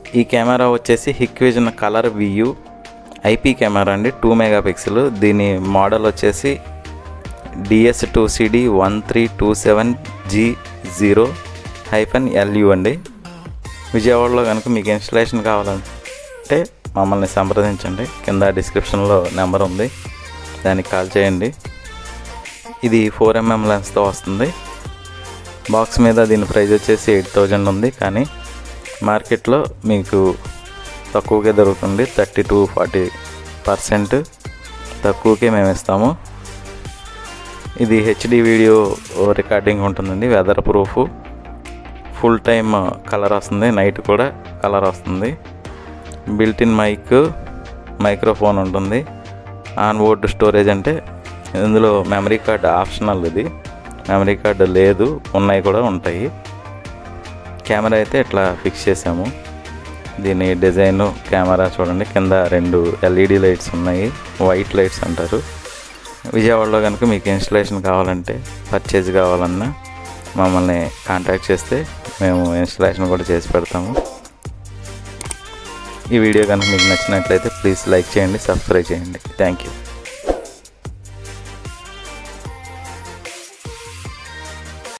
ఈ కెమెరా వచ్చేసి Hikvision ColorVu IP camera అండి టూ మెగా పిక్సెల్ దీని మోడల్ వచ్చేసి DS two CD one three two seven G zero hyphen LU అండి విజయవాడలో కనుక మీకు ఇన్స్టలేషన్ కావాలంటే మమ్మల్ని సంప్రదించండి కింద డిస్క్రిప్షన్లో నెంబర్ ఉంది దానికి కాల్ చేయండి ఇది ఫోర్ ఎంఎం లెన్స్తో వస్తుంది బాక్స్ మీద దీని ప్రైస్ వచ్చేసి ఎయిట్ థౌజండ్ ఉంది కానీ మార్కెట్లో మీకు తక్కువకే దొరుకుతుంది థర్టీ టు ఫార్టీ పర్సెంట్ తక్కువకే మేము ఇస్తాము ఇది హెచ్డి వీడియో రికార్డింగ్ ఉంటుందండి weather proof full time colour వస్తుంది నైట్ కూడా కలర్ వస్తుంది బిల్ట్ ఇన్ మైక్ మైక్రోఫోన్ ఉంటుంది ఆన్ బోర్డ్ స్టోరేజ్ అంటే ఇందులో మెమరీ కార్డ్ ఆప్షనల్ ఇది మెమరీ కార్డు లేదు ఉన్నాయి కూడా ఉంటాయి కెమెరా అయితే ఇట్లా ఫిక్స్ చేసాము దీని డిజైన్ కెమెరా చూడండి కింద రెండు ఎల్ఈడి లైట్స్ ఉన్నాయి వైట్ లైట్స్ అంటారు విజయవాడలో కనుక మీకు ఇన్స్టలేషన్ కావాలంటే పర్చేజ్ కావాలన్నా మమ్మల్ని కాంటాక్ట్ చేస్తే మేము ఇన్స్టలేషన్ కూడా చేసి పెడతాము ఈ వీడియో కనుక మీకు నచ్చినట్లయితే ప్లీజ్ లైక్ చేయండి సబ్స్క్రైబ్ చేయండి థ్యాంక్ యూ